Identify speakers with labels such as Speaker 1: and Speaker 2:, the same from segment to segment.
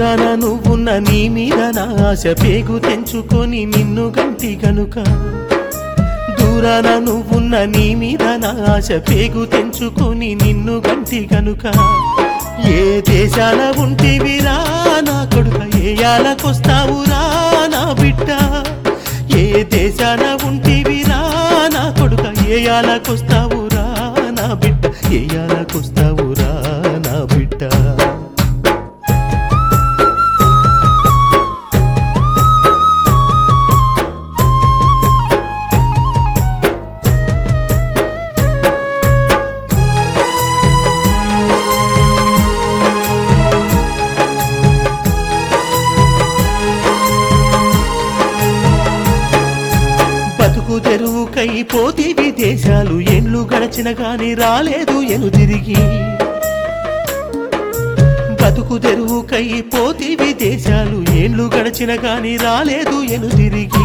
Speaker 1: దూరాన నువ్వున్న నీ మీద నా ఆశ పేగు తెంచుకొని నిన్ను గంటి గనుక దూరాన నువ్వున్న నీ మీద నా ఆశ పేగు తెంచుకొని నిన్ను గంటి గనుక ఏ దేశాన ఉంటివిరా నా కొడుక ఏ యాలకొస్తావురా నా బిడ్డ ఏ దేశాన ఉంటివిరా నా కొడుక ఏ యాలకొస్తావురా నా బిడ్డ ఏ యాలకొస్తావురా నా బిడ్డ బతుకు తెరువుకై పోతే విదేశాలు ఎండ్లు గడచిన గాని రాలేదు ఎను తిరిగి బతుకు తెరువుకై పోతే విదేశాలు ఏండ్లు గడచిన గాని రాలేదు ఎను తిరిగి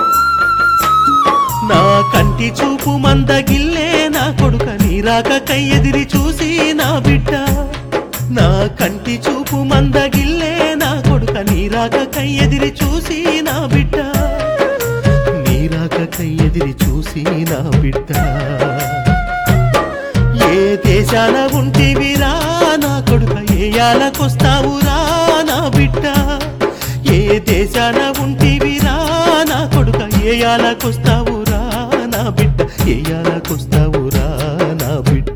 Speaker 1: నా కంటి చూపు మందగిల్లే నా కొడుక నీరాక కై ఎదిరి చూసి నా బిడ్డ నా కంటి చూపు మందగిల్లే నా కొడుక నీరాక కై ఎదిరి చూసి నా బిడ్డ నీరాక కై ఎదిరి చూసి నా బిడ్డ ఏ దేశాన ఉంటివిరా నా కొడుక ఏ యాలకొస్తావురా నా బిడ్డ ఏ దేశాన ఉంటివిరా నా కొడుక ఏ యాలకొస్తావురా నా బిడ్డ ఏ యాలకొస్తావురా నా బిడ్డ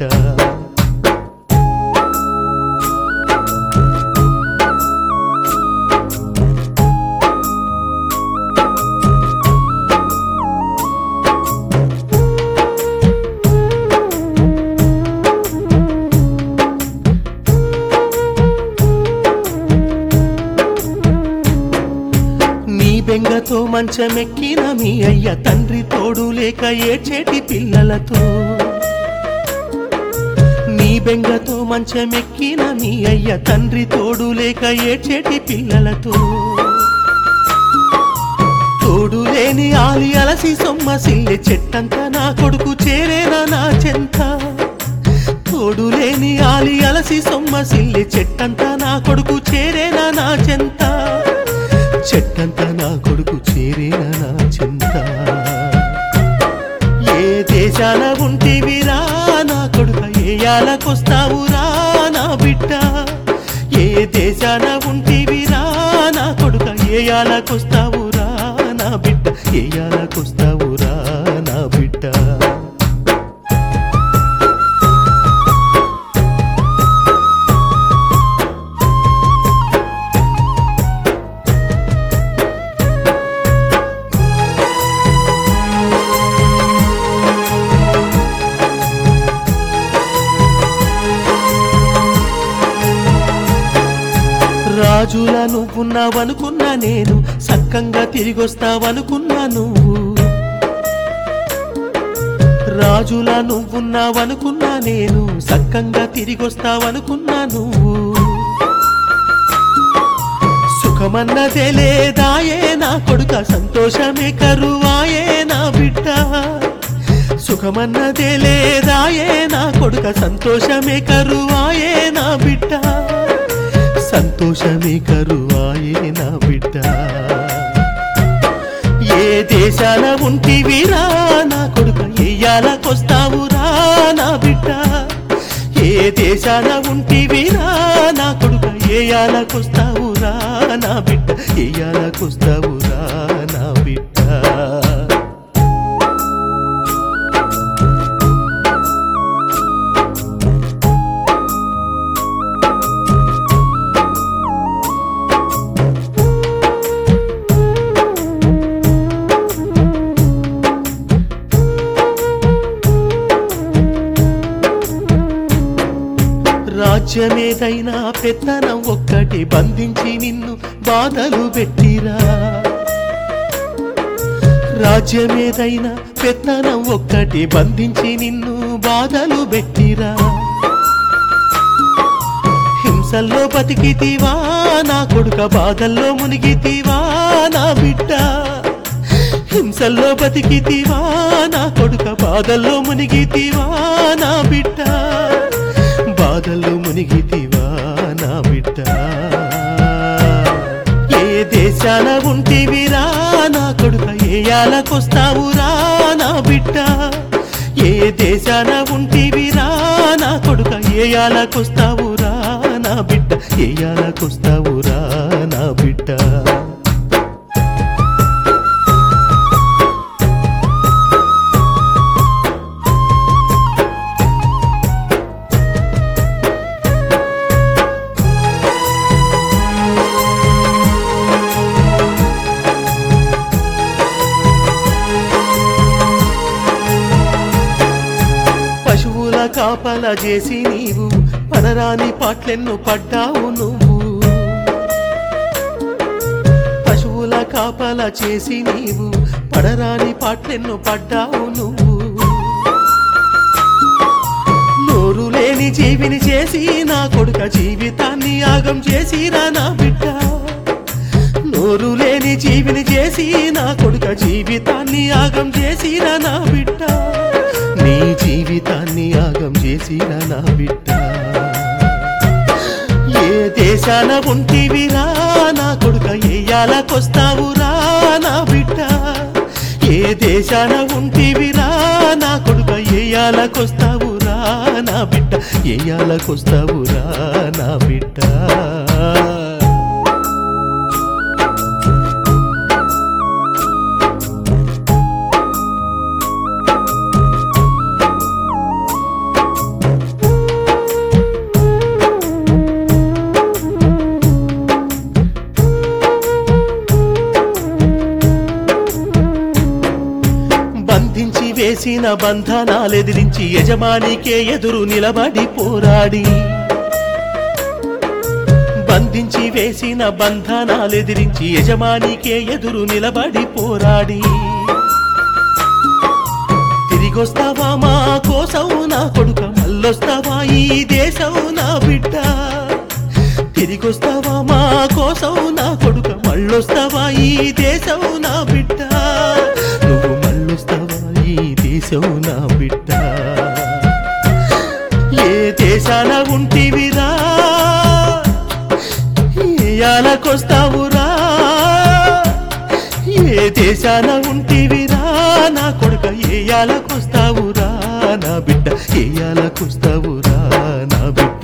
Speaker 1: నీ బెంగతో మంచమెక్కిన మీ అయ్య తండ్రి తోడు లేక ఏడ్చేటి పిల్లలతో నీ బెంగతో మంచమెక్కిన మీ అయ్య తండ్రి తోడు లేక ఏడ్చేటి పిల్లలతో తోడు లేని ఆలి అలసి సొమ్మసిల్లి చెట్టంతా నా కొడుకు చేరేనా నా చెంత తోడు లేని ఆలి అలసి సొమ్మసిల్లి చెట్టంతా నా కొడుకు చేరేనా నా చెంత చెట్టంతా నా కొడుకు చేరేనా నా చెంత ఏ దేశాన ఉంటివిరా నా కొడుక ఏ యాలకొస్తావురా నా బిడ్డ ఏ దేశాన ఉంటివిరా నా కొడుక ఏ యాలకొస్తావురా నా బిడ్డ ఏ యాలకొస్తావురా నా బిడ్డ రాజుల నువ్వున్నావనుకున్నా నేను సక్కంగా తిరిగొస్తావనుకున్నా నువ్వు రాజుల నువ్వున్నావనుకున్నా నేను సక్కంగా తిరిగొస్తావనుకున్నా నువ్వు సుఖమన్నదే లేదాయే నా కొడుక సంతోషమే కరువాయే నా బిడ్డ సుఖమన్నదే లేదాయే నా కొడుక సంతోషమే కరువాయే నా బిడ్డ సంతోషమే కరువాయే నా బిడ్డ ఏ దేశాన ఉంటివిరా నా కొడుక ఎయ్యాలకొస్తావురా నా బిడ్డ ఏ దేశాన ఉంటివిరా నా కొడుక ఏయాలకొస్తావురా నా బిడ్డ ఏయాలకొస్తావురా నా బిడ్డ రాజ్యమేదైనా పెత్తనం ఒక్కటి బంధించి నిన్ను బాధలు పెట్టిరా రాజ్యమేదైనా పెత్తనం ఒక్కటి బంధించి నిన్ను బాధలు పెట్టిరా హింసల్లో బతికితివా నా కొడుక బాధల్లో మునిగితివా నా బిడ్డ హింసల్లో బతికితివా నా కొడుక బాధల్లో మునిగితివా నా బిడ్డ బాధల్లో మునిగితివా నా బిడ్డ దేశాన ఉంటివిరా నా కొడుక ఏయాలకొస్తావురా నా బిడ్డ ఏ దేశాన ఉంటివిరా నా కొడుక ఏయాలకొస్తావురా నా బిడ్డ ఏయాలకొస్తావురా నా బిడ్డ పశువుల కాపల చేసి నీవు పడరాని పాటలెన్ను పడ్డావు నువ్వు పశువుల కాపల చేసి నీవు పడరాని పాటలెన్ను పడ్డావు నువ్వు నోరు లేని జీవిని చేసి నా కొడుక జీవితాన్ని యాగం చేసిరా నా బిడ్డ నోరు లేని జీవిని చేసి నా కొడుక జీవితాన్ని యాగం చేసిరా నా బిడ్డ నీ జీవితాన్ని యాగం చేసిరా నా బిడ్డ ఏ దేశాన ఉంటివిరా నా కొడుక ఏయాలకొస్తావురా నా బిడ్డ ఏ దేశాన ఉంటివిరా నా కొడుక ఏయాలకొస్తావురా నా బిడ్డ ఏయాలకొస్తావురా నా బిడ్డ బంధించి వేసిన బంధనాలెదిరించి యజమానికే ఎదురు నిలబడి పోరాడి బంధించి వేసిన బంధనాలెదిరించి యజమానికే ఎదురు నిలబడి పోరాడి తిరిగొస్తావా మా కోసం నా కొడుక మళ్ళొస్తావా ఈ దేశం నా బిడ్డ తిరిగొస్తావా మా కోసం నా కొడుక మళ్ళొస్తావా ఈ దేశం నా బిడ్డ నువ్వు మళ్ళొస్తావా ఈ దేశం నా బిడ్డ ఏ దేశాన ఉంటివిరా ఏయాలకొస్తావురా ఏ దేశాన ఉంటివిరా నా కొడుక ఏయాలకొస్తావురా నా బిడ్డ ఏయాలకొస్తావురా నా బిడ్డ